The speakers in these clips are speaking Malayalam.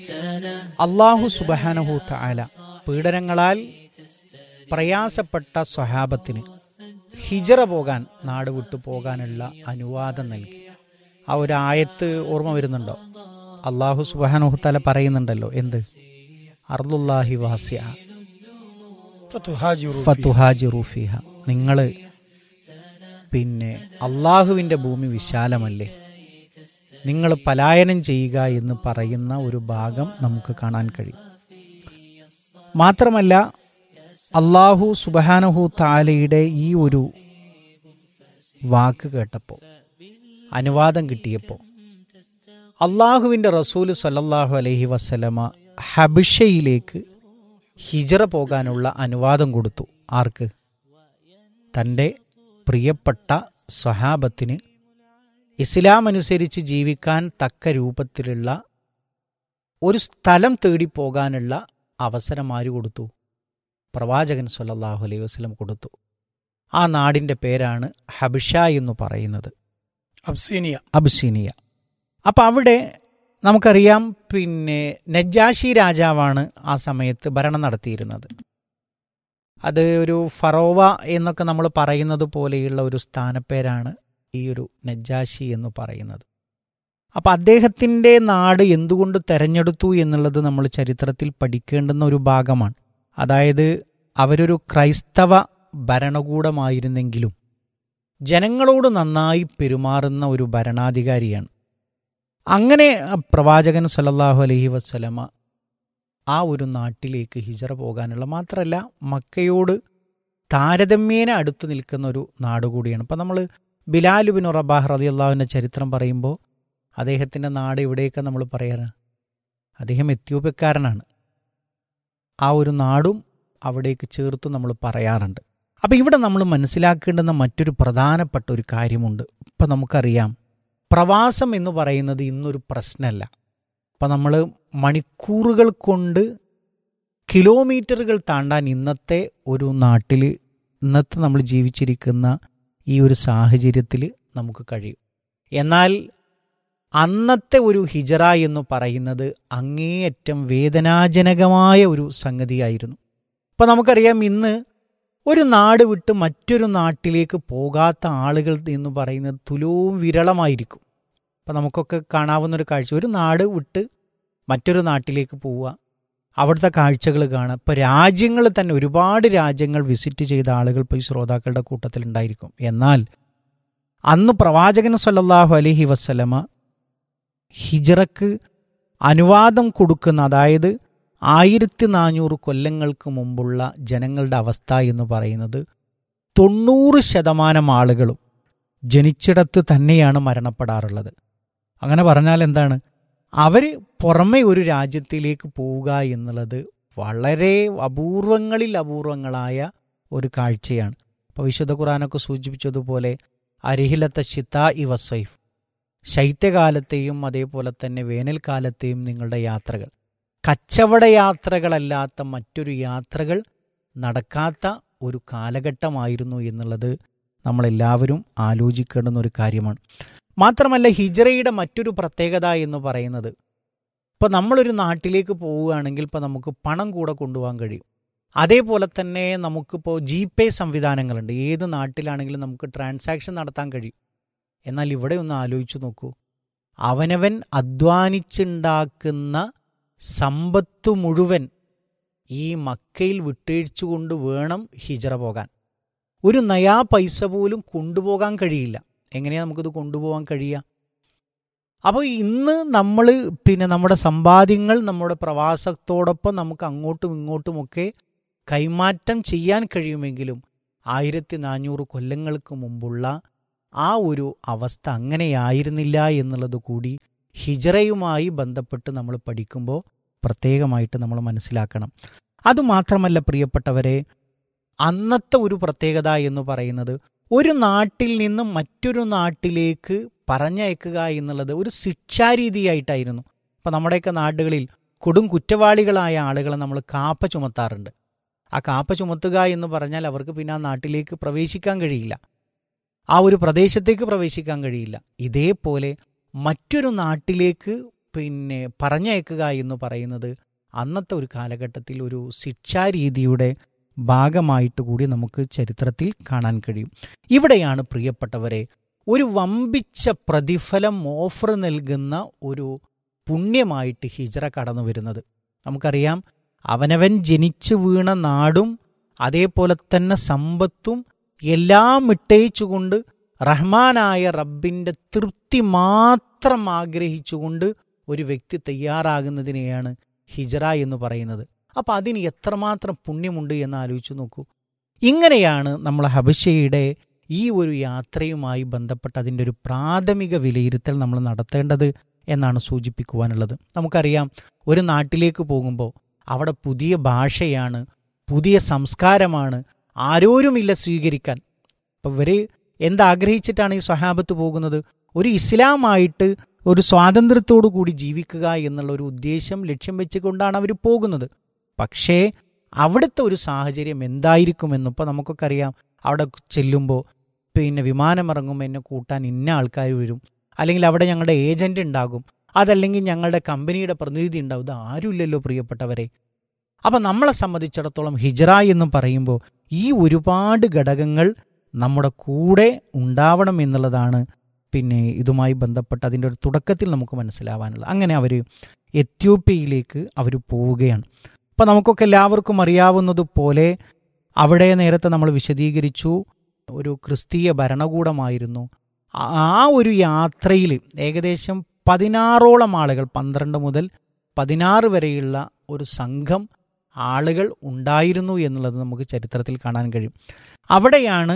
അള്ളാഹു സുബഹാനഹു താല പീഡനങ്ങളാൽ പ്രയാസപ്പെട്ട സ്വഹാബത്തിന് ഹിജറ പോകാൻ നാട് വിട്ടു പോകാനുള്ള അനുവാദം നൽകി ആ ഒരു ആയത്ത് ഓർമ്മ വരുന്നുണ്ടോ അള്ളാഹു സുബഹാനഹു താല പറയുന്നുണ്ടല്ലോ എന്ത് അർദുല്ലാഹി വാസിയ ഫതുഹാജിറു ഫീഹ. ഫത്തുഹാജിറു ഫിഹ നിങ്ങൾ പിന്നെ അള്ളാഹുവിൻ്റെ ഭൂമി വിശാലമല്ലേ നിങ്ങൾ പലായനം ചെയ്യുക എന്ന് പറയുന്ന ഒരു ഭാഗം നമുക്ക് കാണാൻ കഴിയും മാത്രമല്ല അള്ളാഹു സുബഹാനഹു താലയുടെ ഈ ഒരു വാക്ക് കേട്ടപ്പോൾ അനുവാദം കിട്ടിയപ്പോൾ അള്ളാഹുവിൻ്റെ റസൂല് സല്ലല്ലാഹു അലൈഹി വസ്സലമ ഹബിഷയിലേക്ക് ഹിജറ പോകാനുള്ള അനുവാദം കൊടുത്തു ആർക്ക് തൻ്റെ പ്രിയപ്പെട്ട സ്വഹാബത്തിന് ഇസ്ലാം അനുസരിച്ച് ജീവിക്കാൻ തക്ക രൂപത്തിലുള്ള ഒരു സ്ഥലം തേടി പോകാനുള്ള അവസരം ആര് കൊടുത്തു പ്രവാചകൻ സല്ലല്ലാഹു അലൈഹി വസല്ലം കൊടുത്തു ആ നാടിൻ്റെ പേരാണ് ഹബിഷ എന്ന് പറയുന്നത് അബ്സീനിയ അബ്സീനിയ അപ്പം അവിടെ നമുക്കറിയാം പിന്നെ നജാഷി രാജാവാണ് ആ സമയത്ത് ഭരണം നടത്തിയിരുന്നത് അത് ഒരു ഫറോവ എന്നൊക്കെ നമ്മൾ പറയുന്നത് പോലെയുള്ള ഒരു സ്ഥാനപ്പേരാണ് ഈ ഒരു നജാഷി എന്ന് പറയുന്നത് അപ്പം അദ്ദേഹത്തിൻ്റെ നാട് എന്തുകൊണ്ട് തെരഞ്ഞെടുത്തു എന്നുള്ളത് നമ്മൾ ചരിത്രത്തിൽ പഠിക്കേണ്ടുന്ന ഒരു ഭാഗമാണ് അതായത് അവരൊരു ക്രൈസ്തവ ഭരണകൂടമായിരുന്നെങ്കിലും ജനങ്ങളോട് നന്നായി പെരുമാറുന്ന ഒരു ഭരണാധികാരിയാണ് അങ്ങനെ പ്രവാചകൻ സല്ലല്ലാഹു അലൈഹി വസ്സലമ ആ ഒരു നാട്ടിലേക്ക് ഹിജറ പോകാനുള്ള മാത്രമല്ല മക്കയോട് താരതമ്യേന അടുത്ത് നിൽക്കുന്ന ഒരു നാട് കൂടിയാണ് ഇപ്പം നമ്മൾ ബിലാലുബിൻ റബാഹ് റതി അള്ളാഹുവിൻ്റെ ചരിത്രം പറയുമ്പോൾ അദ്ദേഹത്തിൻ്റെ നാട് എവിടെയൊക്കെ നമ്മൾ പറയാറ് അദ്ദേഹം എത്യോപ്യക്കാരനാണ് ആ ഒരു നാടും അവിടേക്ക് ചേർത്ത് നമ്മൾ പറയാറുണ്ട് അപ്പം ഇവിടെ നമ്മൾ മനസ്സിലാക്കേണ്ടുന്ന മറ്റൊരു പ്രധാനപ്പെട്ട ഒരു കാര്യമുണ്ട് ഇപ്പം നമുക്കറിയാം പ്രവാസം എന്ന് പറയുന്നത് ഇന്നൊരു പ്രശ്നമല്ല അപ്പം നമ്മൾ മണിക്കൂറുകൾ കൊണ്ട് കിലോമീറ്ററുകൾ താണ്ടാൻ ഇന്നത്തെ ഒരു നാട്ടിൽ ഇന്നത്തെ നമ്മൾ ജീവിച്ചിരിക്കുന്ന ഈ ഒരു സാഹചര്യത്തിൽ നമുക്ക് കഴിയും എന്നാൽ അന്നത്തെ ഒരു ഹിജറ എന്ന് പറയുന്നത് അങ്ങേയറ്റം വേദനാജനകമായ ഒരു സംഗതിയായിരുന്നു ഇപ്പം നമുക്കറിയാം ഇന്ന് ഒരു നാട് വിട്ട് മറ്റൊരു നാട്ടിലേക്ക് പോകാത്ത ആളുകൾ എന്ന് പറയുന്നത് തുലവും വിരളമായിരിക്കും അപ്പം നമുക്കൊക്കെ കാണാവുന്ന ഒരു കാഴ്ച ഒരു നാട് വിട്ട് മറ്റൊരു നാട്ടിലേക്ക് പോവുക അവിടുത്തെ കാഴ്ചകൾ കാണുക ഇപ്പോൾ രാജ്യങ്ങൾ തന്നെ ഒരുപാട് രാജ്യങ്ങൾ വിസിറ്റ് ചെയ്ത ആളുകൾ ഇപ്പോൾ ഈ ശ്രോതാക്കളുടെ കൂട്ടത്തിൽ ഉണ്ടായിരിക്കും എന്നാൽ അന്ന് പ്രവാചകൻ സല്ലല്ലാഹു അലൈഹി വസ്സലമ ഹിജറക്ക് അനുവാദം കൊടുക്കുന്ന അതായത് ആയിരത്തി നാനൂറ് കൊല്ലങ്ങൾക്ക് മുമ്പുള്ള ജനങ്ങളുടെ അവസ്ഥ എന്ന് പറയുന്നത് തൊണ്ണൂറ് ശതമാനം ആളുകളും ജനിച്ചിടത്ത് തന്നെയാണ് മരണപ്പെടാറുള്ളത് അങ്ങനെ പറഞ്ഞാൽ എന്താണ് അവർ പുറമെ ഒരു രാജ്യത്തിലേക്ക് പോവുക എന്നുള്ളത് വളരെ അപൂർവങ്ങളിൽ അപൂർവങ്ങളായ ഒരു കാഴ്ചയാണ് അപ്പോൾ വിശുദ്ധ ഖുറാനൊക്കെ സൂചിപ്പിച്ചതുപോലെ അരിഹിലത്തെ ഷിത്ത ഇ വസൈഫ് ശൈത്യകാലത്തെയും അതേപോലെ തന്നെ വേനൽക്കാലത്തെയും നിങ്ങളുടെ യാത്രകൾ കച്ചവട യാത്രകളല്ലാത്ത മറ്റൊരു യാത്രകൾ നടക്കാത്ത ഒരു കാലഘട്ടമായിരുന്നു എന്നുള്ളത് നമ്മളെല്ലാവരും ആലോചിക്കേണ്ടുന്ന ഒരു കാര്യമാണ് മാത്രമല്ല ഹിജറയുടെ മറ്റൊരു പ്രത്യേകത എന്ന് പറയുന്നത് ഇപ്പോൾ നമ്മളൊരു നാട്ടിലേക്ക് പോവുകയാണെങ്കിൽ ഇപ്പോൾ നമുക്ക് പണം കൂടെ കൊണ്ടുപോകാൻ കഴിയും അതേപോലെ തന്നെ നമുക്കിപ്പോൾ ജി പേ സംവിധാനങ്ങളുണ്ട് ഏത് നാട്ടിലാണെങ്കിലും നമുക്ക് ട്രാൻസാക്ഷൻ നടത്താൻ കഴിയും എന്നാൽ ഇവിടെ ഒന്ന് ആലോചിച്ച് നോക്കൂ അവനവൻ അധ്വാനിച്ചുണ്ടാക്കുന്ന സമ്പത്ത് മുഴുവൻ ഈ മക്കയിൽ വിട്ടേഴ്ച്ചുകൊണ്ട് വേണം ഹിജറ പോകാൻ ഒരു നയാ പൈസ പോലും കൊണ്ടുപോകാൻ കഴിയില്ല എങ്ങനെയാണ് നമുക്കിത് കൊണ്ടുപോകാൻ കഴിയുക അപ്പോൾ ഇന്ന് നമ്മൾ പിന്നെ നമ്മുടെ സമ്പാദ്യങ്ങൾ നമ്മുടെ പ്രവാസത്തോടൊപ്പം നമുക്ക് അങ്ങോട്ടും ഇങ്ങോട്ടുമൊക്കെ കൈമാറ്റം ചെയ്യാൻ കഴിയുമെങ്കിലും ആയിരത്തി നാനൂറ് കൊല്ലങ്ങൾക്ക് മുമ്പുള്ള ആ ഒരു അവസ്ഥ അങ്ങനെയായിരുന്നില്ല എന്നുള്ളത് കൂടി ഹിജറയുമായി ബന്ധപ്പെട്ട് നമ്മൾ പഠിക്കുമ്പോൾ പ്രത്യേകമായിട്ട് നമ്മൾ മനസ്സിലാക്കണം അതുമാത്രമല്ല പ്രിയപ്പെട്ടവരെ അന്നത്തെ ഒരു പ്രത്യേകത എന്ന് പറയുന്നത് ഒരു നാട്ടിൽ നിന്നും മറ്റൊരു നാട്ടിലേക്ക് പറഞ്ഞയക്കുക എന്നുള്ളത് ഒരു ശിക്ഷാരീതിയായിട്ടായിരുന്നു ഇപ്പം നമ്മുടെയൊക്കെ നാടുകളിൽ കൊടും കുറ്റവാളികളായ ആളുകളെ നമ്മൾ കാപ്പ ചുമത്താറുണ്ട് ആ കാപ്പ ചുമത്തുക എന്ന് പറഞ്ഞാൽ അവർക്ക് പിന്നെ ആ നാട്ടിലേക്ക് പ്രവേശിക്കാൻ കഴിയില്ല ആ ഒരു പ്രദേശത്തേക്ക് പ്രവേശിക്കാൻ കഴിയില്ല ഇതേപോലെ മറ്റൊരു നാട്ടിലേക്ക് പിന്നെ പറഞ്ഞയക്കുക എന്ന് പറയുന്നത് അന്നത്തെ ഒരു കാലഘട്ടത്തിൽ ഒരു ശിക്ഷാരീതിയുടെ ഭാഗമായിട്ട് കൂടി നമുക്ക് ചരിത്രത്തിൽ കാണാൻ കഴിയും ഇവിടെയാണ് പ്രിയപ്പെട്ടവരെ ഒരു വമ്പിച്ച പ്രതിഫലം ഓഫർ നൽകുന്ന ഒരു പുണ്യമായിട്ട് ഹിജറ കടന്നു വരുന്നത് നമുക്കറിയാം അവനവൻ ജനിച്ചു വീണ നാടും അതേപോലെ തന്നെ സമ്പത്തും എല്ലാം ഇട്ടയിച്ചുകൊണ്ട് റഹ്മാനായ റബ്ബിൻ്റെ തൃപ്തി മാത്രം ആഗ്രഹിച്ചുകൊണ്ട് ഒരു വ്യക്തി തയ്യാറാകുന്നതിനെയാണ് ഹിജറ എന്ന് പറയുന്നത് അപ്പം അതിന് എത്രമാത്രം പുണ്യമുണ്ട് എന്ന് ആലോചിച്ച് നോക്കൂ ഇങ്ങനെയാണ് നമ്മൾ ഹബശയുടെ ഈ ഒരു യാത്രയുമായി ബന്ധപ്പെട്ട് അതിൻ്റെ ഒരു പ്രാഥമിക വിലയിരുത്തൽ നമ്മൾ നടത്തേണ്ടത് എന്നാണ് സൂചിപ്പിക്കുവാനുള്ളത് നമുക്കറിയാം ഒരു നാട്ടിലേക്ക് പോകുമ്പോൾ അവിടെ പുതിയ ഭാഷയാണ് പുതിയ സംസ്കാരമാണ് ആരോരുമില്ല സ്വീകരിക്കാൻ അപ്പം ഇവർ എന്താഗ്രഹിച്ചിട്ടാണ് ഈ സ്വഹാബത്ത് പോകുന്നത് ഒരു ഇസ്ലാമായിട്ട് ഒരു സ്വാതന്ത്ര്യത്തോടു കൂടി ജീവിക്കുക എന്നുള്ള ഒരു ഉദ്ദേശം ലക്ഷ്യം വെച്ചുകൊണ്ടാണ് അവർ പോകുന്നത് പക്ഷേ അവിടുത്തെ ഒരു സാഹചര്യം എന്തായിരിക്കുമെന്ന് ഇപ്പോൾ നമുക്കൊക്കെ അറിയാം അവിടെ ചെല്ലുമ്പോൾ പിന്നെ വിമാനം ഇറങ്ങുമ്പോൾ എന്നെ കൂട്ടാൻ ഇന്ന ആൾക്കാർ വരും അല്ലെങ്കിൽ അവിടെ ഞങ്ങളുടെ ഏജന്റ് ഉണ്ടാകും അതല്ലെങ്കിൽ ഞങ്ങളുടെ കമ്പനിയുടെ പ്രതിനിധി ഉണ്ടാവും ഇത് ആരുമില്ലല്ലോ പ്രിയപ്പെട്ടവരെ അപ്പം നമ്മളെ സംബന്ധിച്ചിടത്തോളം ഹിജറ എന്ന് പറയുമ്പോൾ ഈ ഒരുപാട് ഘടകങ്ങൾ നമ്മുടെ കൂടെ ഉണ്ടാവണം എന്നുള്ളതാണ് പിന്നെ ഇതുമായി ബന്ധപ്പെട്ട് അതിൻ്റെ ഒരു തുടക്കത്തിൽ നമുക്ക് മനസ്സിലാവാനുള്ളത് അങ്ങനെ അവർ എത്യോപ്യയിലേക്ക് അവർ പോവുകയാണ് അപ്പോൾ നമുക്കൊക്കെ എല്ലാവർക്കും അറിയാവുന്നതുപോലെ അവിടെ നേരത്തെ നമ്മൾ വിശദീകരിച്ചു ഒരു ക്രിസ്തീയ ഭരണകൂടമായിരുന്നു ആ ഒരു യാത്രയിൽ ഏകദേശം പതിനാറോളം ആളുകൾ പന്ത്രണ്ട് മുതൽ പതിനാറ് വരെയുള്ള ഒരു സംഘം ആളുകൾ ഉണ്ടായിരുന്നു എന്നുള്ളത് നമുക്ക് ചരിത്രത്തിൽ കാണാൻ കഴിയും അവിടെയാണ്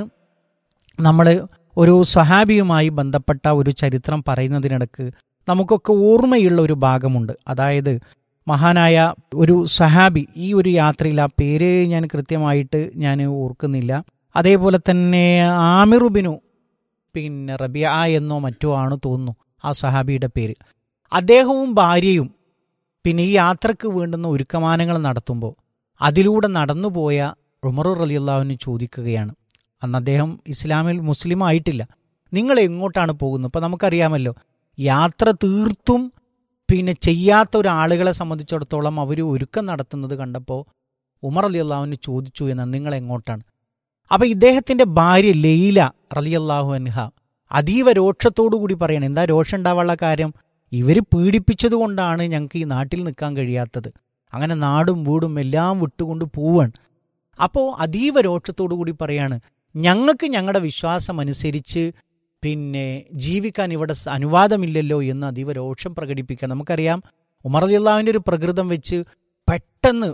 നമ്മൾ ഒരു സ്വഹാബിയുമായി ബന്ധപ്പെട്ട ഒരു ചരിത്രം പറയുന്നതിനിടക്ക് നമുക്കൊക്കെ ഓർമ്മയുള്ള ഒരു ഭാഗമുണ്ട് അതായത് മഹാനായ ഒരു സഹാബി ഈ ഒരു യാത്രയിൽ ആ പേര് ഞാൻ കൃത്യമായിട്ട് ഞാൻ ഓർക്കുന്നില്ല അതേപോലെ തന്നെ ആമിറുബിനു പിന്നെ റബിയ എന്നോ മറ്റോ ആണ് തോന്നുന്നു ആ സഹാബിയുടെ പേര് അദ്ദേഹവും ഭാര്യയും പിന്നെ ഈ യാത്രക്ക് വേണ്ടുന്ന ഒരുക്കമാനങ്ങൾ നടത്തുമ്പോൾ അതിലൂടെ നടന്നുപോയ ഉമറു റലിയുള്ളാവിന് ചോദിക്കുകയാണ് അന്ന് അദ്ദേഹം ഇസ്ലാമിൽ മുസ്ലിം ആയിട്ടില്ല നിങ്ങൾ എങ്ങോട്ടാണ് പോകുന്നത് ഇപ്പം നമുക്കറിയാമല്ലോ യാത്ര തീർത്തും പിന്നെ ചെയ്യാത്ത ഒരാളുകളെ സംബന്ധിച്ചിടത്തോളം അവർ ഒരുക്കം നടത്തുന്നത് കണ്ടപ്പോൾ ഉമർ അലി അള്ളാഹുവിന് ചോദിച്ചു എന്നാണ് നിങ്ങൾ എങ്ങോട്ടാണ് അപ്പം ഇദ്ദേഹത്തിൻ്റെ ഭാര്യ ലൈല റലി അള്ളാഹു അൻഹ അതീവ രോക്ഷത്തോടു കൂടി പറയണം എന്താ രോഷം ഉണ്ടാവാനുള്ള കാര്യം ഇവർ പീഡിപ്പിച്ചത് കൊണ്ടാണ് ഞങ്ങൾക്ക് ഈ നാട്ടിൽ നിൽക്കാൻ കഴിയാത്തത് അങ്ങനെ നാടും വീടും എല്ലാം വിട്ടുകൊണ്ട് പോവാണ് അപ്പോൾ അതീവ രോക്ഷത്തോടു കൂടി പറയാണ് ഞങ്ങൾക്ക് ഞങ്ങളുടെ വിശ്വാസം അനുസരിച്ച് പിന്നെ ജീവിക്കാൻ ഇവിടെ അനുവാദമില്ലല്ലോ എന്ന് അതീവ രോഷം പ്രകടിപ്പിക്കാൻ നമുക്കറിയാം ഉമർ അലിയുള്ളാവിൻ്റെ ഒരു പ്രകൃതം വെച്ച് പെട്ടെന്ന്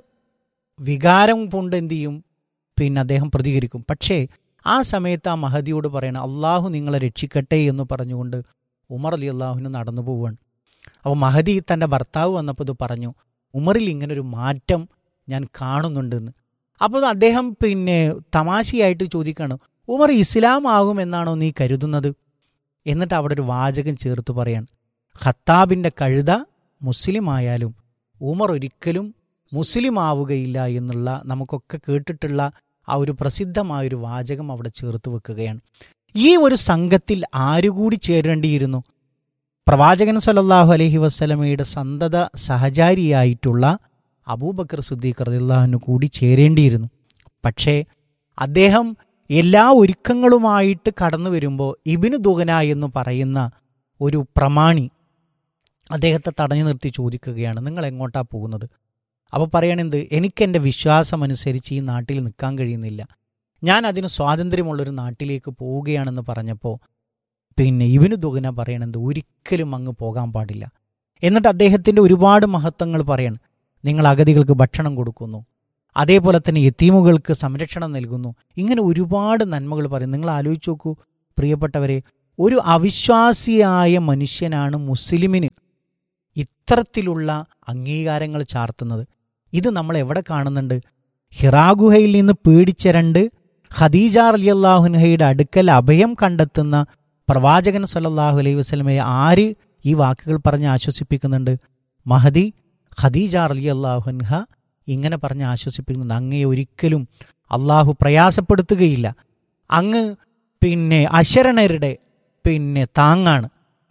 വികാരം കൊണ്ട് എന്ത് ചെയ്യും പിന്നെ അദ്ദേഹം പ്രതികരിക്കും പക്ഷേ ആ സമയത്ത് ആ മഹദിയോട് പറയണം അള്ളാഹു നിങ്ങളെ രക്ഷിക്കട്ടെ എന്ന് പറഞ്ഞുകൊണ്ട് ഉമർ അലി അള്ളാഹുവിന് നടന്നു പോവുകയാണ് അപ്പോൾ മഹദി തൻ്റെ ഭർത്താവ് വന്നപ്പോൾ ഇത് പറഞ്ഞു ഉമറിൽ ഇങ്ങനൊരു മാറ്റം ഞാൻ കാണുന്നുണ്ടെന്ന് അപ്പോൾ അദ്ദേഹം പിന്നെ തമാശയായിട്ട് ചോദിക്കുകയാണ് ഉമർ ഇസ്ലാം ആകുമെന്നാണോ നീ കരുതുന്നത് എന്നിട്ട് അവിടെ ഒരു വാചകം ചേർത്ത് പറയാണ് ഖത്താബിൻ്റെ കഴുത മുസ്ലിം ആയാലും ഉമർ ഒരിക്കലും മുസ്ലിം ആവുകയില്ല എന്നുള്ള നമുക്കൊക്കെ കേട്ടിട്ടുള്ള ആ ഒരു പ്രസിദ്ധമായൊരു വാചകം അവിടെ ചേർത്ത് വെക്കുകയാണ് ഈ ഒരു സംഘത്തിൽ ആരുകൂടി ചേരേണ്ടിയിരുന്നു പ്രവാചകൻ സല്ലല്ലാഹു അലൈഹി വസ്ലമയുടെ സന്തത സഹചാരിയായിട്ടുള്ള അബൂബക്കർ സുദ്ദീഖ് റളിയല്ലാഹുവിന് കൂടി ചേരേണ്ടിയിരുന്നു പക്ഷേ അദ്ദേഹം എല്ലാ ഒരുക്കങ്ങളുമായിട്ട് കടന്നു വരുമ്പോൾ ഇബിനു ദുഗന എന്ന് പറയുന്ന ഒരു പ്രമാണി അദ്ദേഹത്തെ തടഞ്ഞു നിർത്തി ചോദിക്കുകയാണ് നിങ്ങൾ എങ്ങോട്ടാ പോകുന്നത് അപ്പോൾ പറയണെന്ത് എനിക്കെൻ്റെ വിശ്വാസമനുസരിച്ച് ഈ നാട്ടിൽ നിൽക്കാൻ കഴിയുന്നില്ല ഞാൻ അതിന് സ്വാതന്ത്ര്യമുള്ളൊരു നാട്ടിലേക്ക് പോവുകയാണെന്ന് പറഞ്ഞപ്പോൾ പിന്നെ ഇവന് ദുഗന പറയണെന്ത് ഒരിക്കലും അങ്ങ് പോകാൻ പാടില്ല എന്നിട്ട് അദ്ദേഹത്തിൻ്റെ ഒരുപാട് മഹത്വങ്ങൾ പറയണം നിങ്ങൾ അഗതികൾക്ക് ഭക്ഷണം കൊടുക്കുന്നു അതേപോലെ തന്നെ യത്തീമുകൾക്ക് സംരക്ഷണം നൽകുന്നു ഇങ്ങനെ ഒരുപാട് നന്മകൾ പറയും നിങ്ങൾ ആലോചിച്ച് നോക്കൂ പ്രിയപ്പെട്ടവരെ ഒരു അവിശ്വാസിയായ മനുഷ്യനാണ് മുസ്ലിമിന് ഇത്തരത്തിലുള്ള അംഗീകാരങ്ങൾ ചാർത്തുന്നത് ഇത് നമ്മൾ എവിടെ കാണുന്നുണ്ട് ഹിറാഗുഹയിൽ നിന്ന് പേടിച്ചരണ്ട് ഖദീജ അലി അള്ളാഹുൻഹയുടെ അടുക്കൽ അഭയം കണ്ടെത്തുന്ന പ്രവാചകൻ സല്ലല്ലാഹു അലൈഹി വസ്ലമയെ ആര് ഈ വാക്കുകൾ പറഞ്ഞ് ആശ്വസിപ്പിക്കുന്നുണ്ട് മഹദി ഖദീജ അലി അള്ളാഹുൻഹ ഇങ്ങനെ പറഞ്ഞ് ആശ്വസിപ്പിക്കുന്നുണ്ട് അങ്ങയെ ഒരിക്കലും അള്ളാഹു പ്രയാസപ്പെടുത്തുകയില്ല അങ്ങ് പിന്നെ അശരണരുടെ പിന്നെ താങ്ങാണ്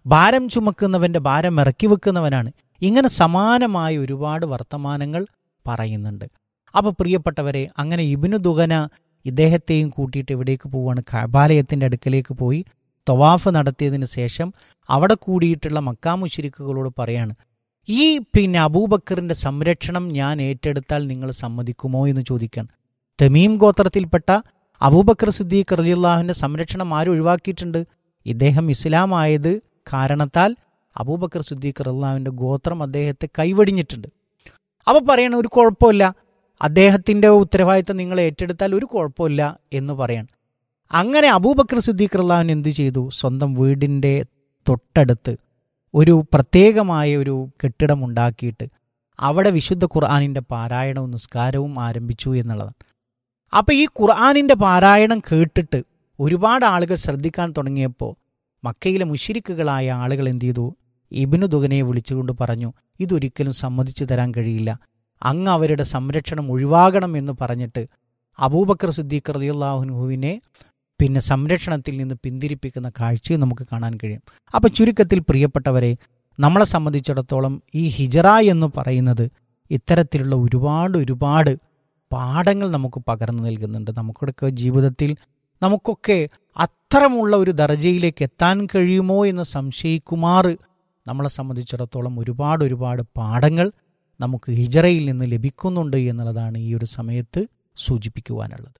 ഭാരം ചുമക്കുന്നവൻ്റെ ഭാരം ഇറക്കി വെക്കുന്നവനാണ് ഇങ്ങനെ സമാനമായ ഒരുപാട് വർത്തമാനങ്ങൾ പറയുന്നുണ്ട് അപ്പോൾ പ്രിയപ്പെട്ടവരെ അങ്ങനെ ഇബിനു ദുഗന ഇദ്ദേഹത്തെയും കൂട്ടിയിട്ട് എവിടേക്ക് പോവുകയാണ് കബാലയത്തിൻ്റെ അടുക്കലേക്ക് പോയി തൊവാഫ് നടത്തിയതിന് ശേഷം അവിടെ കൂടിയിട്ടുള്ള മക്കാമുശിരിക്കുകളോട് പറയാണ് ഈ പിന്നെ അബൂബക്കറിൻ്റെ സംരക്ഷണം ഞാൻ ഏറ്റെടുത്താൽ നിങ്ങൾ സമ്മതിക്കുമോ എന്ന് ചോദിക്കാൻ തമീം ഗോത്രത്തിൽപ്പെട്ട അബൂബക്കർ സിദ്ദീഖ് റലിയുള്ളാഹുവിൻ്റെ സംരക്ഷണം ആരും ഒഴിവാക്കിയിട്ടുണ്ട് ഇദ്ദേഹം ഇസ്ലാം ആയത് കാരണത്താൽ അബൂബക്കർ സിദ്ദീഖ് റലിയുള്ളാഹുവിൻ്റെ ഗോത്രം അദ്ദേഹത്തെ കൈവടിഞ്ഞിട്ടുണ്ട് അപ്പോൾ പറയണ ഒരു കുഴപ്പമില്ല അദ്ദേഹത്തിൻ്റെ ഉത്തരവാദിത്തം നിങ്ങൾ ഏറ്റെടുത്താൽ ഒരു കുഴപ്പമില്ല എന്ന് പറയണം അങ്ങനെ അബൂബക്കർ സിദ്ദീഖ് റല്ലാഹൻ എന്ത് ചെയ്തു സ്വന്തം വീടിൻ്റെ തൊട്ടടുത്ത് ഒരു പ്രത്യേകമായ ഒരു കെട്ടിടം ഉണ്ടാക്കിയിട്ട് അവിടെ വിശുദ്ധ ഖുർആാനിൻ്റെ പാരായണവും നിസ്കാരവും ആരംഭിച്ചു എന്നുള്ളതാണ് അപ്പോൾ ഈ ഖുർആാനിൻ്റെ പാരായണം കേട്ടിട്ട് ഒരുപാട് ആളുകൾ ശ്രദ്ധിക്കാൻ തുടങ്ങിയപ്പോൾ മക്കയിലെ മുഷിരിക്കുകളായ ആളുകൾ എന്ത് ചെയ്തു ഇബിനു ദുഗനെ വിളിച്ചുകൊണ്ട് പറഞ്ഞു ഇതൊരിക്കലും സമ്മതിച്ചു തരാൻ കഴിയില്ല അങ്ങ് അവരുടെ സംരക്ഷണം ഒഴിവാകണം എന്ന് പറഞ്ഞിട്ട് അബൂബക്കർ സിദ്ദീഖ് റലിയുള്ളാഹുനുഹുവിനെ പിന്നെ സംരക്ഷണത്തിൽ നിന്ന് പിന്തിരിപ്പിക്കുന്ന കാഴ്ചയും നമുക്ക് കാണാൻ കഴിയും അപ്പോൾ ചുരുക്കത്തിൽ പ്രിയപ്പെട്ടവരെ നമ്മളെ സംബന്ധിച്ചിടത്തോളം ഈ ഹിജറ എന്ന് പറയുന്നത് ഇത്തരത്തിലുള്ള ഒരുപാട് ഒരുപാട് പാഠങ്ങൾ നമുക്ക് പകർന്നു നൽകുന്നുണ്ട് നമുക്കൊക്കെ ജീവിതത്തിൽ നമുക്കൊക്കെ അത്തരമുള്ള ഒരു ദർജയിലേക്ക് എത്താൻ കഴിയുമോ എന്ന് സംശയിക്കുമാർ നമ്മളെ സംബന്ധിച്ചിടത്തോളം ഒരുപാട് ഒരുപാട് പാഠങ്ങൾ നമുക്ക് ഹിജറയിൽ നിന്ന് ലഭിക്കുന്നുണ്ട് എന്നുള്ളതാണ് ഈ ഒരു സമയത്ത് സൂചിപ്പിക്കുവാനുള്ളത്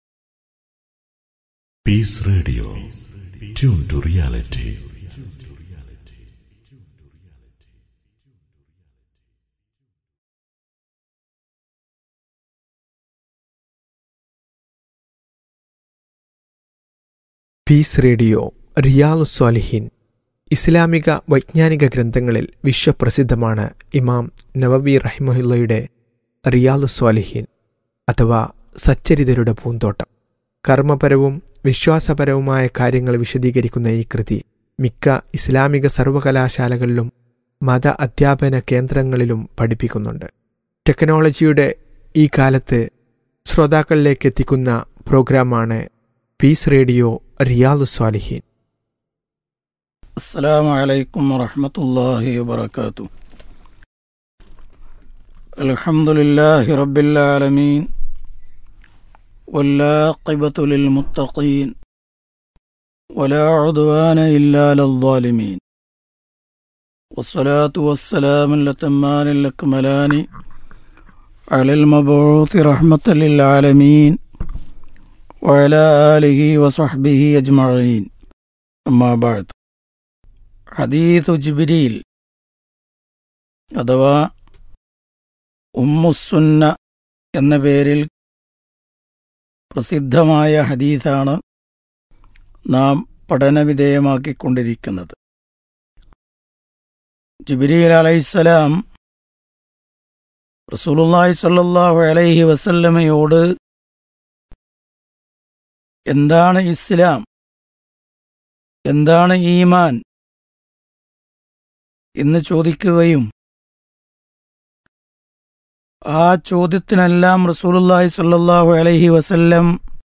peace radio tune to reality peace radio റിയാലു സ്വാലിഹീൻ ഇസ്ലാമിക വൈജ്ഞാനിക ഗ്രന്ഥങ്ങളിൽ വിശ്വപ്രസിദ്ധമാണ് ഇമാം നവവി റഹിമഹുല്ലയുടെ റിയാലു സ്വാലിഹീൻ അഥവാ സച്ചരിതരുടെ പൂന്തോട്ടം കർമ്മപരവും വിശ്വാസപരവുമായ കാര്യങ്ങൾ വിശദീകരിക്കുന്ന ഈ കൃതി മിക്ക ഇസ്ലാമിക സർവകലാശാലകളിലും മത അധ്യാപന കേന്ദ്രങ്ങളിലും പഠിപ്പിക്കുന്നുണ്ട് ടെക്നോളജിയുടെ ഈ കാലത്ത് ശ്രോതാക്കളിലേക്ക് എത്തിക്കുന്ന പ്രോഗ്രാമാണ് പീസ് റേഡിയോ റിയാലു സ്വാലിഹീൻ السلام عليكم ورحمة الله وبركاته الحمد لله رب العالمين والعاقبة للمتقين ولا عدوان إلا للظالمين والصلاة والسلام الأتمان الأكملان على المبعوث رحمة للعالمين وعلى آله وصحبه أجمعين أما بعد ഹദീസു ജിബിരിയിൽ അഥവാ ഉമ്മുസുന്ന എന്ന പേരിൽ പ്രസിദ്ധമായ ഹദീസാണ് നാം പഠനവിധേയമാക്കിക്കൊണ്ടിരിക്കുന്നത് ജിബിരിൽ അലൈഹിസ്സലാം റസൂലുള്ളാഹി സ്വല്ലല്ലാഹു അലൈഹി വസല്ലമയോട് എന്താണ് ഇസ്ലാം എന്താണ് ഈമാൻ എന്ന് ചോദിക്കുകയും ആ ചോദ്യത്തിനെല്ലാം റസൂലുള്ളാഹി സ്വല്ലല്ലാഹു അലൈഹി വസല്ലം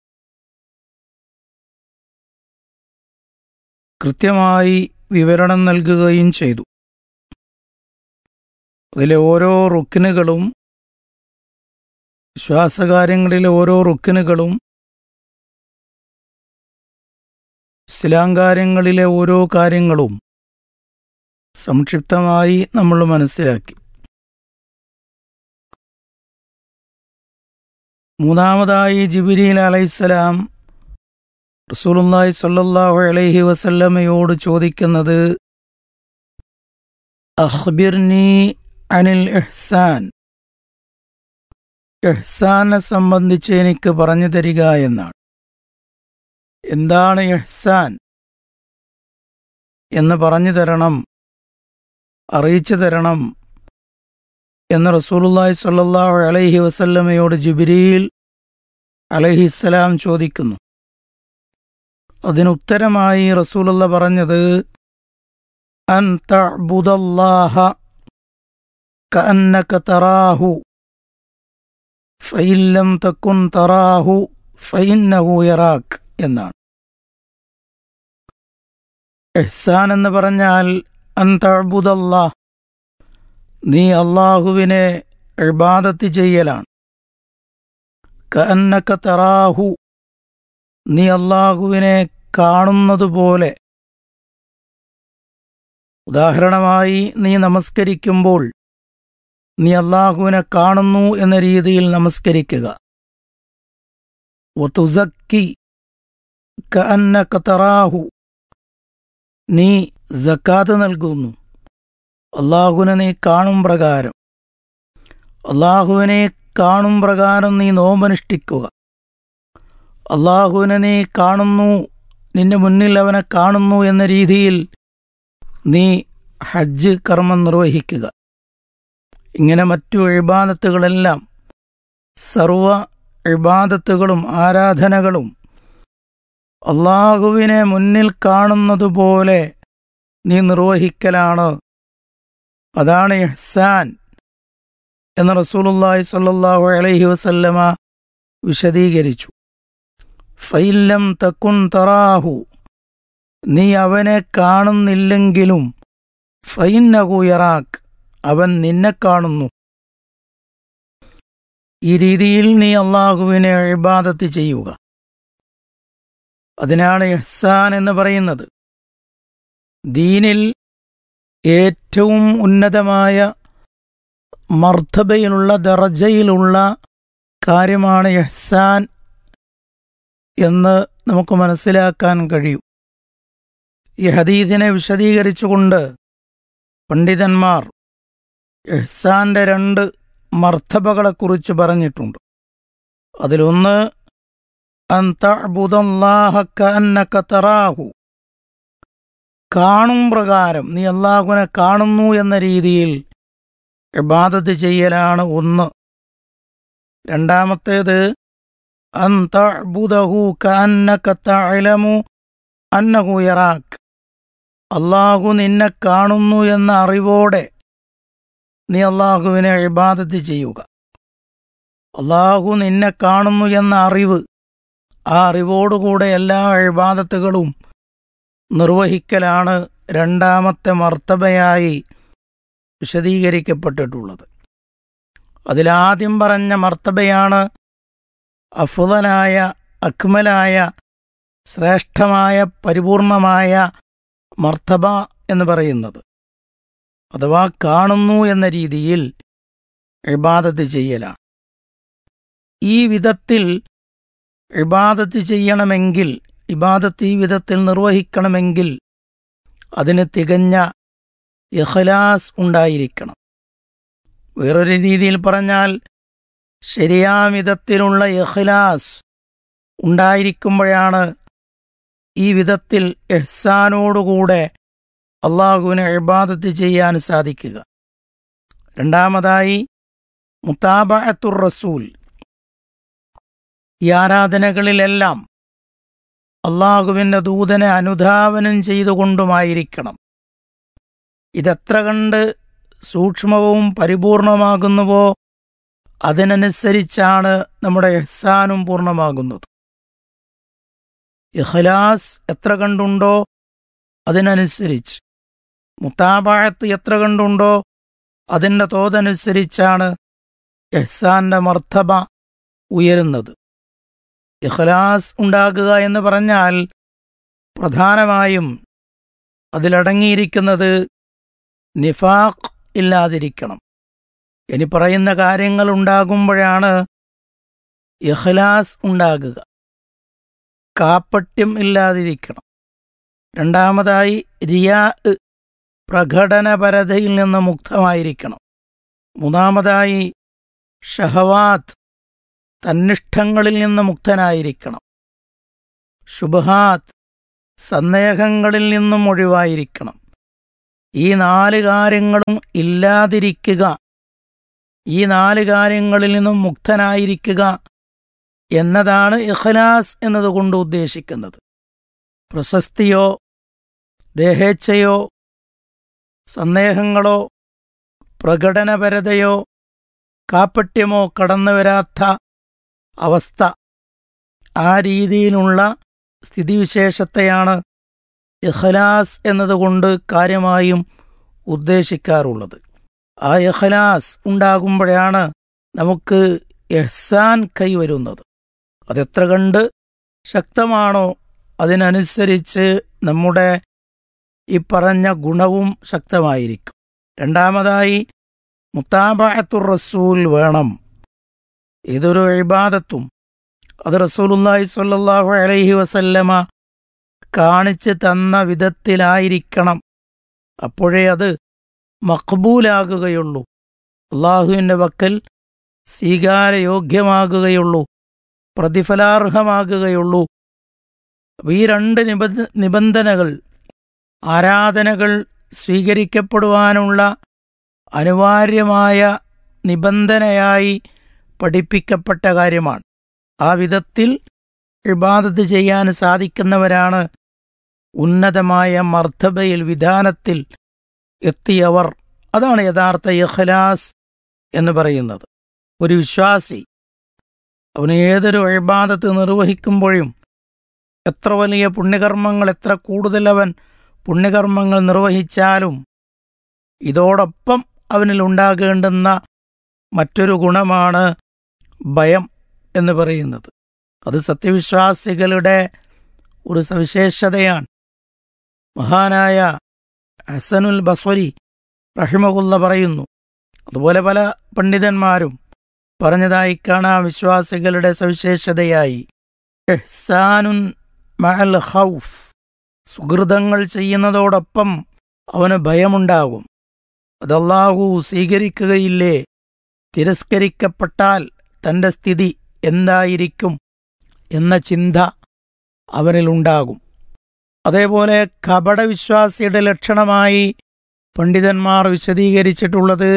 കൃത്യമായി വിവരണം നൽകുകയും ചെയ്തു അതിലെ ഓരോ റുക്കിനുകളും ശ്വാസകാര്യങ്ങളിലെ ഓരോ റുക്കിനുകളും ഇസ്ലാം കാര്യങ്ങളിലെ ഓരോ കാര്യങ്ങളും സംക്ഷിപ്തമായി നമ്മൾ മനസ്സിലാക്കി മൂന്നാമതായി ജിബിരിൽ അലൈഹിസ്സലാം റസൂലുള്ളാഹി സ്വല്ലല്ലാഹു അലൈഹി വസല്ലമയോട് ചോദിക്കുന്നത് അഖ്ബിർനി അനിൽ ഇഹ്സാൻ ഇഹ്സാനെ സംബന്ധിച്ച് എനിക്ക് പറഞ്ഞു തരിക എന്നാണ് എന്താണ് ഇഹ്സാൻ എന്ന് പറഞ്ഞു തരണം അറിയിച്ചു തരണം എന്ന് റസൂലുള്ളാഹി സ്വല്ലല്ലാഹു അലൈഹി വസല്ലമയോട് ജിബ്രീൽ അലൈഹിസ്സലാം ചോദിക്കുന്നു അതിനുത്തരമായി റസൂലുള്ള പറഞ്ഞത് അൻ തഅ്ബുദല്ലാഹ കഅന്നക തറാഹു ഫഇൻ ലം തകുൻ തറാഹു ഫഇന്നഹു യറാക് എന്നാണ് എഹ്സാൻ എന്ന് പറഞ്ഞാൽ അന്തഅബുദല്ലാ നീ അള്ളാഹുവിനെ ഇബാദത്ത് ചെയ്യലാണ് കഅന്നക തറാഹു നീ അള്ളാഹുവിനെ കാണുന്നതുപോലെ ഉദാഹരണമായി നീ നമസ്കരിക്കുമ്പോൾ നീ അള്ളാഹുവിനെ കാണുന്നു എന്ന രീതിയിൽ നമസ്കരിക്കുക വതുസക്കി കഅന്നക തറാഹു നീ സക്കാത്ത് നൽകുന്നു അള്ളാഹുവിനെ നീ കാണും പ്രകാരം അള്ളാഹുവിനെ കാണും പ്രകാരം നീ നോമ്പനുഷ്ഠിക്കുക അള്ളാഹുവിനെ നീ കാണുന്നു നിന്റെ മുന്നിൽ അവനെ കാണുന്നു എന്ന രീതിയിൽ നീ ഹജ്ജ് കർമ്മം നിർവഹിക്കുക ഇങ്ങനെ മറ്റു ഇബാദത്തുകളെല്ലാം സർവ ഇബാദത്തുകളും ആരാധനകളും അള്ളാഹുവിനെ മുന്നിൽ കാണുന്നതുപോലെ നീ നിർവഹിക്കലാണ് അതാണ് ഇഹ്സാൻ എന്ന് റസൂലുള്ളാഹി സ്വല്ലല്ലാഹു അലൈഹി വസല്ലമ വിശദീകരിച്ചു ഫൈലം തക്കുൻ തറാഹു നീ അവനെ കാണുന്നില്ലെങ്കിലും ഫൈന്നഹു യറാക്ക് അവൻ നിന്നെ കാണുന്നു ഈ രീതിയിൽ നീ അള്ളാഹുവിനെ ഇബാദത്ത് ചെയ്യുക അതിനാണ് ഇഹ്സാൻ എന്ന് പറയുന്നത് ദീനിൽ ഏറ്റവും ഉന്നതമായ മർത്തബയിലുള്ള ദറജയിലുള്ള കാര്യമാണ് ഇഹ്സാൻ എന്ന് നമുക്ക് മനസ്സിലാക്കാൻ കഴിയും ഈ ഹദീദിനെ വിശദീകരിച്ചുകൊണ്ട് പണ്ഡിതന്മാർ ഇഹ്സാന്റെ രണ്ട് മർത്തബകളെക്കുറിച്ച് പറഞ്ഞിട്ടുണ്ട് അതിലൊന്ന് അൻ തഅ്ബുദല്ലാഹ കഅന്നക തറാഹു കാണും പ്രകാരം നീ അള്ളാഹുവിനെ കാണുന്നു എന്ന രീതിയിൽ ഇബാദത്ത് ചെയ്യലാണ് ഒന്ന് രണ്ടാമത്തേത് അൻ തഅ്ബുദഹു കഅന്നക തഅലമു അന്നഹു യറാക്ക് അള്ളാഹു നിന്നെ കാണുന്നു എന്ന അറിവോടെ നീ അള്ളാഹുവിനെ ഇബാദത്ത് ചെയ്യുക അള്ളാഹു നിന്നെ കാണുന്നു എന്ന അറിവ് ആ അറിവോടുകൂടെ എല്ലാ ഇബാദത്തുകളും നിർവഹിക്കലാണ് രണ്ടാമത്തെ മർത്തബയായി വിശദീകരിക്കപ്പെട്ടിട്ടുള്ളത് അതിലാദ്യം പറഞ്ഞ മർത്തബയാണ് അഫുതനായ അക്മലായ ശ്രേഷ്ഠമായ പരിപൂർണമായ മർത്തബ എന്ന് പറയുന്നത് അഥവാ കാണുന്നു എന്ന രീതിയിൽ ഇബാദത്ത് ചെയ്യലാണ് ഈ വിധത്തിൽ ഇബാദത്ത് ചെയ്യണമെങ്കിൽ ഇബാദത്ത് ഈ വിധത്തിൽ നിർവഹിക്കണമെങ്കിൽ അതിന് തികഞ്ഞ ഇഖ്ലാസ് ഉണ്ടായിരിക്കണം വേറൊരു രീതിയിൽ പറഞ്ഞാൽ ശരിയാം വിധത്തിലുള്ള ഇഖ്ലാസ് ഉണ്ടായിരിക്കുമ്പോഴാണ് ഈ വിധത്തിൽ എഹ്സാനോടുകൂടെ അള്ളാഹുവിനെ ഇബാദത്ത് ചെയ്യാൻ സാധിക്കുക രണ്ടാമതായി മുത്താബഅത്തുർ റസൂൽ ഈ ആരാധനകളിലെല്ലാം അള്ളാഹുവിൻ്റെ ദൂതനെ അനുധാവനം ചെയ്തുകൊണ്ടുമായിരിക്കണം ഇതെത്ര കണ്ട് സൂക്ഷ്മവും പരിപൂർണമാകുന്നുവോ അതിനനുസരിച്ചാണ് നമ്മുടെ എഹ്സാനും പൂർണ്ണമാകുന്നത് ഇഖ്ലാസ് എത്ര കണ്ടുണ്ടോ അതിനനുസരിച്ച് മുത്താബായത്ത് എത്ര കണ്ടുണ്ടോ അതിൻ്റെ തോതനുസരിച്ചാണ് എഹ്സാന്റെ മർത്തബ ഉയരുന്നത് ഇഖ്ലാസ് ഉണ്ടാകുക എന്ന് പറഞ്ഞാൽ പ്രധാനമായും അതിലടങ്ങിയിരിക്കുന്നത് നിഫാഖ് ഇല്ലാതിരിക്കണം ഇനി പറയുന്ന കാര്യങ്ങൾ ഉണ്ടാകുമ്പോഴാണ് ഇഖ്ലാസ് ഉണ്ടാകുക കാപ്പട്യം ഇല്ലാതിരിക്കണം രണ്ടാമതായി റിയാ പ്രകടനപരതയിൽ നിന്ന് മുക്തമായിരിക്കണം മൂന്നാമതായി ഷഹവാത്ത് തന്നിഷ്ടങ്ങളിൽ നിന്ന് മുക്തനായിരിക്കണം ശുബഹാത്ത് സന്ദേഹങ്ങളിൽ നിന്നും ഒഴിവായിരിക്കണം ഈ നാല് കാര്യങ്ങളും ഇല്ലാതിരിക്കുക ഈ നാല് കാര്യങ്ങളിൽ നിന്നും മുക്തനായിരിക്കുക എന്നതാണ് ഇഖ്ലാസ് എന്നതുകൊണ്ട് ഉദ്ദേശിക്കുന്നത് പ്രശസ്തിയോ ദേഹേച്ഛയോ സന്ദേഹങ്ങളോ പ്രകടനപരതയോ കാപ്പട്യമോ കടന്നുവരാത്ത അവസ്ഥ ആ രീതിയിലുള്ള സ്ഥിതിവിശേഷത്തെയാണ് ഇഖലാസ് എന്നതുകൊണ്ട് കാര്യമായും ഉദ്ദേശിക്കാറുള്ളത് ആ ഇഖലാസ് ഉണ്ടാകുമ്പോഴാണ് നമുക്ക് എഹ്സാൻ കൈവരുന്നത് അതെത്ര കണ്ട് ശക്തമാണോ അതിനനുസരിച്ച് നമ്മുടെ ഈ പറഞ്ഞ ഗുണവും ശക്തമായിരിക്കും രണ്ടാമതായി മുത്താബാത്തുർ റസൂൽ വേണം ഇതൊരു ഇബാദത്തും അത് റസൂലുല്ലാഹി സ്വല്ലല്ലാഹു അലൈഹി വസല്ലമ കാണിച്ച് തന്ന വിധത്തിലായിരിക്കണം അപ്പോഴേ അത് മഖബൂലാകുകയുള്ളൂ അള്ളാഹുവിൻ്റെ വക്കൽ സ്വീകാരയോഗ്യമാകുകയുള്ളൂ പ്രതിഫലാർഹമാകുകയുള്ളൂ അപ്പൊ ഈ രണ്ട് നിബന്ധ നിബന്ധനകൾ ആരാധനകൾ സ്വീകരിക്കപ്പെടുവാനുള്ള അനിവാര്യമായ നിബന്ധനയായി പഠിപ്പിക്കപ്പെട്ട കാര്യമാണ് ആ വിധത്തിൽ ഇബാദത്ത് ചെയ്യാൻ സാധിക്കുന്നവരാണ് ഉന്നതമായ മർത്തബയിൽ വിധാനത്തിൽ എത്തിയവർ അതാണ് യഥാർത്ഥ ഇഖ്ലാസ് എന്ന് പറയുന്നത് ഒരു വിശ്വാസി അവന് ഏതൊരു ഇബാദത്ത് നിർവഹിക്കുമ്പോഴും എത്ര വലിയ പുണ്യകർമ്മങ്ങൾ എത്ര കൂടുതൽ അവൻ പുണ്യകർമ്മങ്ങൾ നിർവഹിച്ചാലും ഇതോടൊപ്പം അവനിൽ ഉണ്ടാകേണ്ടുന്ന മറ്റൊരു ഗുണമാണ് ഭയം എന്ന് പറയുന്നത് അത് സത്യവിശ്വാസികളുടെ ഒരു സവിശേഷതയാണ് മഹാനായ ഹസനുൽ ബസ്വരി റഹിമകുല്ല പറയുന്നു അതുപോലെ പല പണ്ഡിതന്മാരും പറഞ്ഞതായി കാണാം വിശ്വാസികളുടെ സവിശേഷതയായി എഹ്സാനുൻ മഅൽ ഖൗഫ് സുഹൃതങ്ങൾ ചെയ്യുന്നതോടൊപ്പം അവന് ഭയമുണ്ടാകും അതല്ലാഹു സ്വീകരിക്കുകയില്ലേ തിരസ്കരിക്കപ്പെട്ടാൽ തന്റെ സ്ഥിതി എന്തായിരിക്കും എന്ന ചിന്ത അവനിലുണ്ടാകും അതേപോലെ കപടവിശ്വാസിയുടെ ലക്ഷണമായി പണ്ഡിതന്മാർ വിശദീകരിച്ചിട്ടുള്ളത്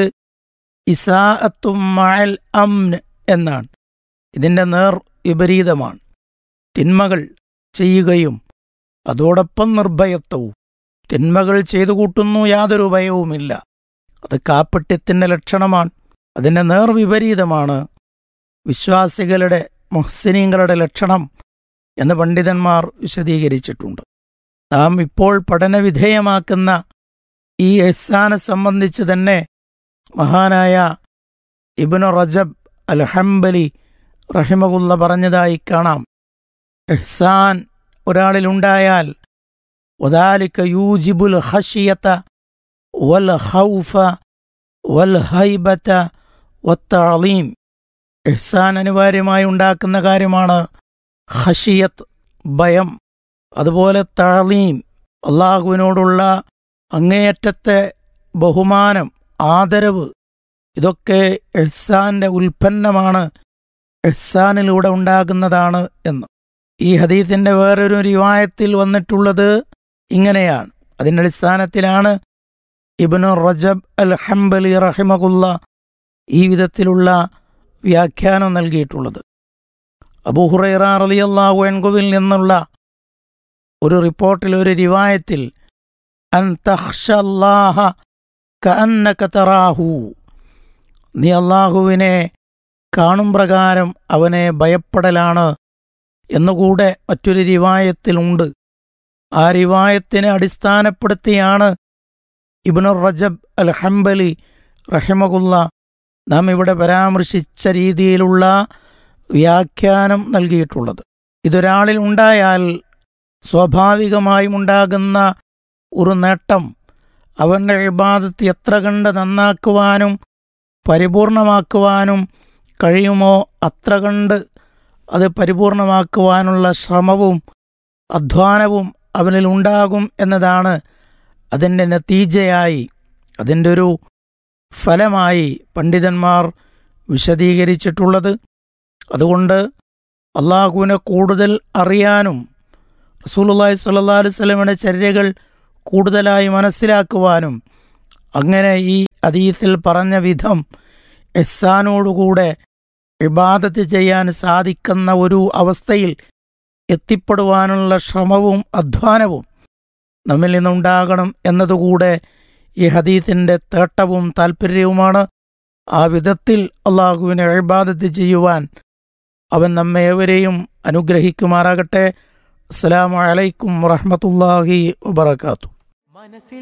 ഇസാഅത്തും മഅൽ അംൻ എന്നാണ് ഇതിന്റെ നേർ വിപരീതമാണ് തിന്മകൾ ചെയ്യുകയും അതോടൊപ്പം നിർഭയത്വവും തിന്മകൾ ചെയ്തു കൂട്ടുന്നു യാതൊരു ഭയവുമില്ല അത് കാപ്പട്യത്തിന്റെ ലക്ഷണമാണ് അതിന്റെ നേർവിപരീതമാണ് വിശ്വാസികളുടെ മുഹ്സിനീങ്ങളുടെ ലക്ഷണം എന്ന് പണ്ഡിതന്മാർ വിശദീകരിച്ചിട്ടുണ്ട് നാം ഇപ്പോൾ പഠനവിധേയമാക്കുന്ന ഈ എഹ്സാനെ സംബന്ധിച്ച് തന്നെ മഹാനായ ഇബ്നു റജബ് അൽ ഹംബലി റഹിമകുല്ല പറഞ്ഞതായി കാണാം എഹ്സാൻ ഒരാളിലുണ്ടായാൽ وذلك يوجب الخشية والخوف والهيبة والتعظيم ഇഹ്സാൻ അനിവാര്യമായി ഉണ്ടാക്കുന്ന കാര്യമാണ് ഖഷിയത്ത് ഭയം അതുപോലെ തഴലീം അള്ളാഹുവിനോടുള്ള അങ്ങേയറ്റത്തെ ബഹുമാനം ആദരവ് ഇതൊക്കെ എഹ്സാന്റെ ഉൽപ്പന്നമാണ് എഹ്സാനിലൂടെ ഉണ്ടാകുന്നതാണ് എന്ന് ഈ ഹദീസിന്റെ വേറൊരു റിവായത്തിൽ വന്നിട്ടുള്ളത് ഇങ്ങനെയാണ് അതിന്റെ അടിസ്ഥാനത്തിലാണ് ഇബ്നു റജബ് അൽ ഹംബലി റഹിമകുല്ല ഈ വിധത്തിലുള്ള വ്യാഖ്യാനം നൽകിയിട്ടുള്ളത് അബൂഹുറൈറ റളിയല്ലാഹു അൻഹുവിൽ നിന്നുള്ള ഒരു റിപ്പോർട്ടിൽ ഒരു റിവായത്തിൽ അൻ തഖ്ഷല്ലാഹ കഅന്നക തറാഹു നീ അള്ളാഹുവിനെ കാണും പ്രകാരം അവനെ ഭയപ്പെടലാണ് എന്നുകൂടെ മറ്റൊരു റിവായത്തിലുണ്ട് ആ റിവായത്തിനെ അടിസ്ഥാനപ്പെടുത്തിയാണ് ഇബ്നുർ റജബ് അൽ ഹംബലി റഹിമകുല്ല നാം ഇവിടെ പരാമർശിച്ച രീതിയിലുള്ള വ്യാഖ്യാനം നൽകിയിട്ടുള്ളത് ഇതൊരാളിൽ ഉണ്ടായാൽ സ്വാഭാവികമായും ഉണ്ടാകുന്ന ഒരു നേട്ടം അവൻ്റെ ഇബാദത്ത് എത്ര കണ്ട് നന്നാക്കുവാനും പരിപൂർണമാക്കുവാനും കഴിയുമോ അത്ര കണ്ട് അത് പരിപൂർണമാക്കുവാനുള്ള ശ്രമവും അധ്വാനവും അവനിൽ ഉണ്ടാകും എന്നതാണ് അതിൻ്റെ നതീജയായി അതിൻ്റെ ഒരു ഫലമായി പണ്ഡിതന്മാർ വിശദീകരിച്ചിട്ടുള്ളത് അതുകൊണ്ട് അള്ളാഹുവിനെ കൂടുതൽ അറിയാനും റസൂലുള്ളാഹി സ്വല്ലല്ലാഹു അലൈഹി വസല്ലമയുടെ ചര്യകൾ കൂടുതലായി മനസ്സിലാക്കുവാനും അങ്ങനെ ഈ അതീത്തിൽ പറഞ്ഞ വിധം എഹ്സാനോടുകൂടെ ഇബാദത്ത് ചെയ്യാൻ സാധിക്കുന്ന ഒരു അവസ്ഥയിൽ എത്തിപ്പെടുവാനുള്ള ശ്രമവും അധ്വാനവും നമ്മിൽ നിന്നുണ്ടാകണം എന്നതുകൂടെ ഈ ഹദീത്തിൻ്റെ തേട്ടവും താൽപ്പര്യവുമാണ് ആ വിധത്തിൽ അള്ളാഹുവിനെ ഇബാദത്ത് ചെയ്യുവാൻ അവൻ നമ്മെ ഏവരെയും അനുഗ്രഹിക്കുമാറാകട്ടെ അസ്സലാമു അലൈക്കും വറഹ്മത്തുള്ളാഹി വബറകാതുഹു